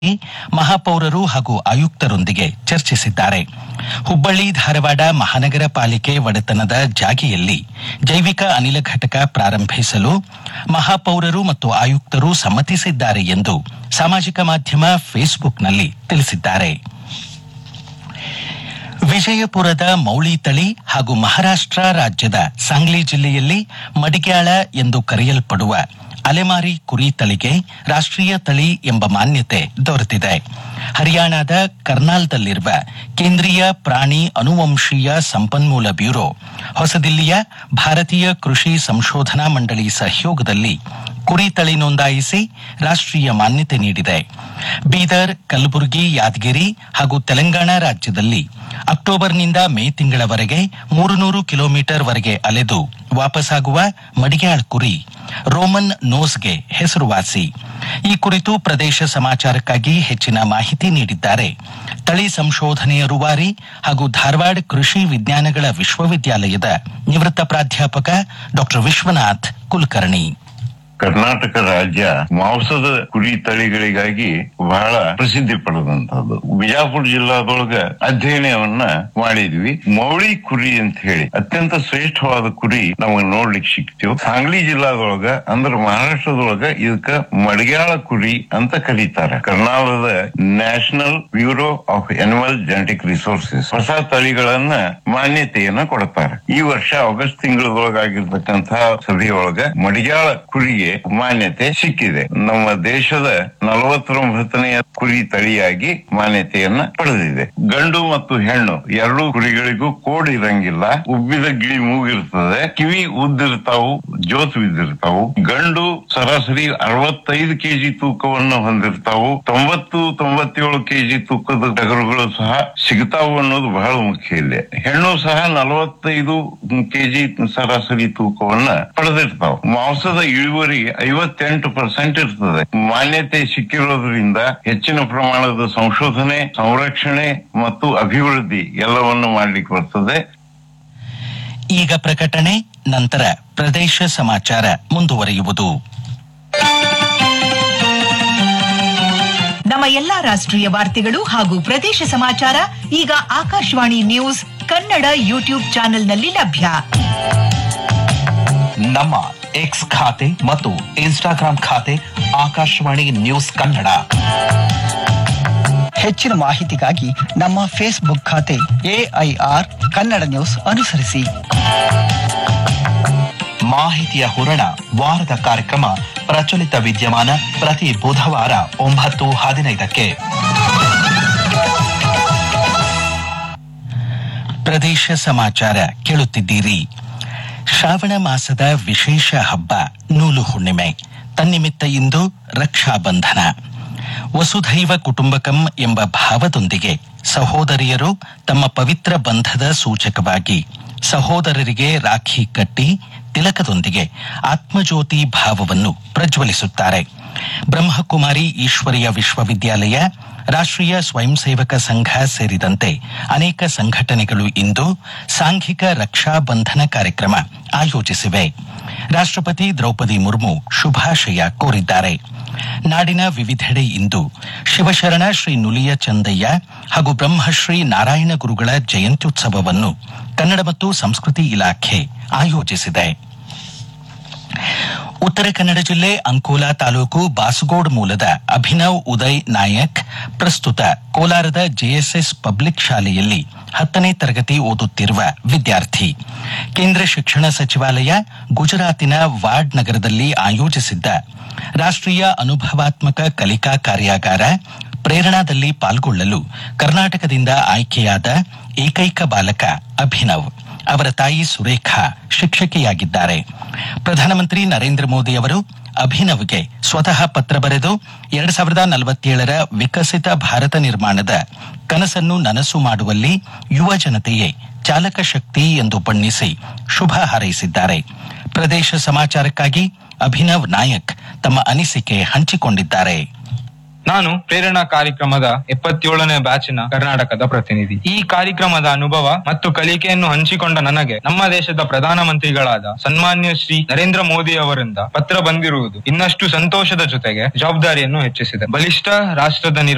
ಮಹಾಪೌರರು ಹಾಗೂ ಆಯುಕ್ತರೊಂದಿಗೆ ಚರ್ಚಿಸಿದ್ದಾರೆ ಹುಬ್ಬಳ್ಳಿ ಧಾರವಾಡ ಮಹಾನಗರ ಪಾಲಿಕೆ ಒಡೆತನದ ಜಾಗೆಯಲ್ಲಿ ಜೈವಿಕ ಅನಿಲ ಘಟಕ ಪ್ರಾರಂಭಿಸಲು ಮಹಾಪೌರರು ಮತ್ತು ಆಯುಕ್ತರು ಸಮ್ಮತಿಸಿದ್ದಾರೆ ಎಂದು ಸಾಮಾಜಿಕ ಮಾಧ್ಯಮ ಫೇಸ್ಬುಕ್ನಲ್ಲಿ ತಿಳಿಸಿದ್ದಾರೆ ವಿಜಯಪುರದ ಮೌಳಿ ತಳಿ ಹಾಗೂ ಮಹಾರಾಷ್ಟ್ರ ರಾಜ್ಯದ ಸಾಂಗ್ಲಿ ಜಿಲ್ಲೆಯಲ್ಲಿ ಮಡಿಗ್ಯಾಳ ಎಂದು ಕರೆಯಲ್ಪಡುವ ಅಲೆಮಾರಿ ಕುರಿ ತಳಿಗೆ ರಾಷ್ಟ್ರೀಯ ತಳಿ ಎಂಬ ಮಾನ್ಯತೆ ದೊರೆತಿದೆ ಹರಿಯಾಣದ ಕರ್ನಾಲ್ದಲ್ಲಿರುವ ಕೇಂದ್ರೀಯ ಪ್ರಾಣಿ ಅನುವಂಶೀಯ ಸಂಪನ್ಮೂಲ ಬ್ಯೂರೋ ಹೊಸದಿಲ್ಲಿಯ ಭಾರತೀಯ ಕೃಷಿ ಸಂಶೋಧನಾ ಮಂಡಳಿ ಸಹಯೋಗದಲ್ಲಿ ಕುರಿ ತಳಿ ನೋಂದಾಯಿಸಿ ರಾಷ್ಟ್ರೀಯ ಮಾನ್ಯತೆ ನೀಡಿದೆ ಬೀದರ್ ಕಲಬುರಗಿ ಯಾದಗಿರಿ ಹಾಗೂ ತೆಲಂಗಾಣ ರಾಜ್ಯದಲ್ಲಿ ಅಕ್ಟೋಬರ್ನಿಂದ ಮೇ ತಿಂಗಳವರೆಗೆ ಮೂರು ನೂರು ಕಿಲೋಮೀಟರ್ ವರೆಗೆ ಅಲೆದು ವಾಪಸ್ಸಾಗುವ ಮಡಿಯಾಳ್ ಕುರಿ ರೋಮನ್ ನೋಸ್ಗೆ ಹೆಸರುವಾಸಿ ಈ ಕುರಿತು ಪ್ರದೇಶ ಸಮಾಚಾರಕ್ಕಾಗಿ ಹೆಚ್ಚಿನ ಮಾಹಿತಿ ನೀಡಿದ್ದಾರೆ ತಳಿ ಸಂಶೋಧನೆಯ ರೂವಾರಿ ಹಾಗೂ ಧಾರವಾಡ ಕೃಷಿ ವಿಜ್ಞಾನಗಳ ವಿಶ್ವವಿದ್ಯಾಲಯದ ನಿವೃತ್ತ ಪ್ರಾಧ್ಯಾಪಕ ಡಾ ವಿಶ್ವನಾಥ್ ಕುಲಕರ್ಣಿ ಕರ್ನಾಟಕ ರಾಜ್ಯ ಮಾಂಸದ ಕುರಿ ತಳಿಗಳಿಗಾಗಿ ಬಹಳ ಪ್ರಸಿದ್ಧಿ ಪಡೆದಂತದ್ದು ಬಿಜಾಪುರ ಜಿಲ್ಲಾದೊಳಗ ಅಧ್ಯಯನವನ್ನ ಮಾಡಿದ್ವಿ ಮೌಳಿ ಕುರಿ ಅಂತ ಹೇಳಿ ಅತ್ಯಂತ ಶ್ರೇಷ್ಠವಾದ ಕುರಿ ನಮಗೆ ನೋಡ್ಲಿಕ್ಕೆ ಸಿಕ್ತಿವ್ ಸಾಂಗ್ಲಿ ಜಿಲ್ಲಾದೊಳಗ ಅಂದ್ರ ಮಹಾರಾಷ್ಟ್ರದೊಳಗ ಇದಕ್ಕ ಮಡಗ್ಯಾಳ ಕುರಿ ಅಂತ ಕರೀತಾರೆ ಕರ್ನಾಟಕದ national bureau of animal genetic resources ಹೊಸ ತಳಿಗಳನ್ನ ಮಾನ್ಯತೆಯನ್ನ ಕೊಡ್ತಾರೆ ಈ ವರ್ಷ ಆಗಸ್ಟ್ ತಿಂಗಳದೊಳಗಾಗಿರ್ತಕ್ಕಂತಹ ಸಭೆಯೊಳಗ ಮಡಿಯಾಳ ಕುರಿಗೆ ಮಾನ್ಯತೆ ಸಿಕ್ಕಿದೆ ನಮ್ಮ ದೇಶದ ನಲವತ್ತೊಂಬತ್ತನೆಯ ಕುರಿ ತಳಿಯಾಗಿ ಮಾನ್ಯತೆಯನ್ನ ಪಡೆದಿದೆ ಗಂಡು ಮತ್ತು ಹೆಣ್ಣು ಎರಡೂ ಕುರಿಗಳಿಗೂ ಕೋಡ್ ಇರಂಗಿಲ್ಲ ಉಬ್ಬಿದ ಗಿಳಿ ಮೂಗಿರ್ತದೆ ಕಿವಿ ಉದ್ದಿರ್ತಾವು ಜೋತ್ ಬಿದ್ದಿರ್ತಾವು ಗಂಡು ಸರಾಸರಿ ಅರವತ್ತೈದು ಕೆಜಿ ತೂಕವನ್ನು ಹೊಂದಿರ್ತಾವು ತೊಂಬತ್ತು ತೊಂಬತ್ತೇಳು ಕೆಜಿ ತೂಕದ ಟಗರುಗಳು ಸಹ ಸಿಗ್ತಾವು ಅನ್ನೋದು ಬಹಳ ಮುಖ್ಯ ಇಲ್ಲಿ ಹೆಣ್ಣು ಸಹ ನಲವತ್ತೈದು ಕೆಜಿ ಸರಾಸರಿ ತೂಕವನ್ನ ಪಡೆದಿರ್ತಾವ ಮಾಂಸದ ಇಳುವರಿ ಐವತ್ತೆಂಟು ಪರ್ಸೆಂಟ್ ಇರ್ತದೆ ಮಾನ್ಯತೆ ಸಿಕ್ಕಿರೋದ್ರಿಂದ ಹೆಚ್ಚಿನ ಪ್ರಮಾಣದ ಸಂಶೋಧನೆ ಸಂರಕ್ಷಣೆ ಮತ್ತು ಅಭಿವೃದ್ಧಿ ಎಲ್ಲವನ್ನು ಮಾಡ್ಲಿಕ್ಕೆ ಬರ್ತದೆ ಈಗ ಪ್ರಕಟಣೆ ನಂತರ ಪ್ರದೇಶ ಸಮಾಚಾರ ಮುಂದುವರಿಯುವುದು ನಮ್ಮ ಎಲ್ಲಾ ರಾಷ್ಟ್ರೀಯ ವಾರ್ತೆಗಳು ಹಾಗೂ ಪ್ರದೇಶ ಸಮಾಚಾರ ಈಗ ಆಕಾಶವಾಣಿ ನ್ಯೂಸ್ ಕನ್ನಡ ಯೂಟ್ಯೂಬ್ ಚಾನೆಲ್ನಲ್ಲಿ ಲಭ್ಯ ನಮ್ಮ ಎಕ್ಸ್ ಖಾತೆ ಮತ್ತು ಇನ್ಸ್ಟಾಗ್ರಾಂ ಖಾತೆ ಆಕಾಶವಾಣಿ ನ್ಯೂಸ್ ಕನ್ನಡ ಹೆಚ್ಚಿನ ಮಾಹಿತಿಗಾಗಿ ನಮ್ಮ ಫೇಸ್ಬುಕ್ ಖಾತೆ ಎಐಆರ್ ಕನ್ನಡ ನ್ಯೂಸ್ ಅನುಸರಿಸಿ ಮಾಹಿತಿಯ ಹೂರಣ ವಾರದ ಕಾರ್ಯಕ್ರಮ ಪ್ರಚಲಿತ ವಿದ್ಯಮಾನ ಪ್ರತಿ ಬುಧವಾರ ಒಂಬತ್ತು ಹದಿನೈದಕ್ಕೆ ಪ್ರದೇಶ ಸಮಾಚಾರ ಕೇಳುತ್ತಿದ್ದೀರಿ ಶ್ರಾವಣ ಮಾಸದ ವಿಶೇಷ ಹಬ್ಬ ನೂಲು ಹುಣ್ಣಿಮೆ ತನ್ನಿಮಿತ್ತ ಇಂದು ರಕ್ಷಾಬಂಧನ ವಸುಧೈವ ಕುಟುಂಬಕಂ ಎಂಬ ಭಾವದೊಂದಿಗೆ ಸಹೋದರಿಯರು ತಮ್ಮ ಪವಿತ್ರ ಬಂಧದ ಸೂಚಕವಾಗಿ ಸಹೋದರರಿಗೆ ರಾಖಿ ಕಟ್ಟಿ ತಿಲಕದೊಂದಿಗೆ ಆತ್ಮಜ್ಯೋತಿ ಭಾವವನ್ನು ಪ್ರಜ್ವಲಿಸುತ್ತಾರೆ ಬ್ರಹ್ಮಕುಮಾರಿ ಈಶ್ವರಿಯ ವಿಶ್ವವಿದ್ಯಾಲಯ ರಾಷ್ಟ್ರೀಯ ಸ್ವಯಂ ಸೇವಕ ಸಂಘ ಸೇರಿದಂತೆ ಅನೇಕ ಸಂಘಟನೆಗಳು ಇಂದು ಸಾಂಘಿಕ ರಕ್ಷಾ ಬಂಧನ ಕಾರ್ಯಕ್ರಮ ಆಯೋಜಿಸಿವೆ ರಾಷ್ಟ್ರಪತಿ ದ್ರೌಪದಿ ಮುರ್ಮು ಶುಭಾಶಯ ಕೋರಿದ್ದಾರೆ ನಾಡಿನ ವಿವಿಧೆಡೆ ಇಂದು ಶಿವಶರಣ ಶ್ರೀ ನುಲಿಯ ಚಂದಯ್ಯ ಹಾಗೂ ಬ್ರಹ್ಮಶ್ರೀ ನಾರಾಯಣ ಗುರುಗಳ ಜಯಂತ್ಯುತ್ಸವವನ್ನು ಕನ್ನಡ ಮತ್ತು ಸಂಸ್ಕೃತಿ ಇಲಾಖೆ ಆಯೋಜಿಸಿದೆ ಉತ್ತರ ಕನ್ನಡ ಜಿಲ್ಲೆ ಅಂಕೋಲಾ ತಾಲೂಕು ಬಾಸಗೋಡ್ ಮೂಲದ ಅಭಿನವ್ ಉದಯ್ ನಾಯಕ್ ಪ್ರಸ್ತುತ ಕೋಲಾರದ ಜೆಎಸ್ಎಸ್ ಪಬ್ಲಿಕ್ ಶಾಲೆಯಲ್ಲಿ ಹತ್ತನೇ ತರಗತಿ ಓದುತ್ತಿರುವ ವಿದ್ಯಾರ್ಥಿ ಕೇಂದ್ರ ಶಿಕ್ಷಣ ಸಚಿವಾಲಯ ಗುಜರಾತಿನ ವಾರ್ಡ್ ನಗರದಲ್ಲಿ ಆಯೋಜಿಸಿದ್ದ ರಾಷ್ಟ್ರೀಯ ಅನುಭವಾತ್ಮಕ ಕಲಿಕಾ ಕಾರ್ಯಾಗಾರ ಪ್ರೇರಣಾದಲ್ಲಿ ಪಾಲ್ಗೊಳ್ಳಲು ಕರ್ನಾಟಕದಿಂದ ಆಯ್ಕೆಯಾದ ಏಕೈಕ ಬಾಲಕ ಅಭಿನವ್ ಅವರ ತಾಯಿ ಸುರೇಖಾ ಶಿಕ್ಷಕಿಯಾಗಿದ್ದಾರೆ ಪ್ರಧಾನಮಂತ್ರಿ ನರೇಂದ್ರ ಮೋದಿ ಅವರು ಅಭಿನವ್ಗೆ ಸ್ವತಃ ಪತ್ರ ಬರೆದು ಎರಡ್ ಸಾವಿರದ ನಲವತ್ತೇಳರ ವಿಕಸಿತ ಭಾರತ ನಿರ್ಮಾಣದ ಕನಸನ್ನು ನನಸು ಮಾಡುವಲ್ಲಿ ಯುವ ಜನತೆಯೇ ಚಾಲಕ ಶಕ್ತಿ ಎಂದು ಬಣ್ಣಿಸಿ ಶುಭ ಹಾರೈಸಿದ್ದಾರೆ ಪ್ರದೇಶ ಸಮಾಚಾರಕ್ಕಾಗಿ ಅಭಿನವ್ ನಾಯಕ್ ತಮ್ಮ ಅನಿಸಿಕೆ ಹಂಚಿಕೊಂಡಿದ್ದಾರೆ ನಾನು ಪ್ರೇರಣಾ ಕಾರ್ಯಕ್ರಮದ ಎಪ್ಪತ್ತೇಳನೇ ಬ್ಯಾಚಿನ ಕರ್ನಾಟಕದ ಪ್ರತಿನಿಧಿ ಈ ಕಾರ್ಯಕ್ರಮದ ಅನುಭವ ಮತ್ತು ಕಲಿಕೆಯನ್ನು ಹಂಚಿಕೊಂಡ ನನಗೆ ನಮ್ಮ ದೇಶದ ಪ್ರಧಾನಮಂತ್ರಿಗಳಾದ ಸನ್ಮಾನ್ಯ ಶ್ರೀ ನರೇಂದ್ರ ಮೋದಿ ಅವರಿಂದ ಪತ್ರ ಬಂದಿರುವುದು ಇನ್ನಷ್ಟು ಸಂತೋಷದ ಜೊತೆಗೆ ಜವಾಬ್ದಾರಿಯನ್ನು ಹೆಚ್ಚಿಸಿದೆ ಬಲಿಷ್ಠ ರಾಷ್ಟ್ರದ ನಿರ್ಮಾಣ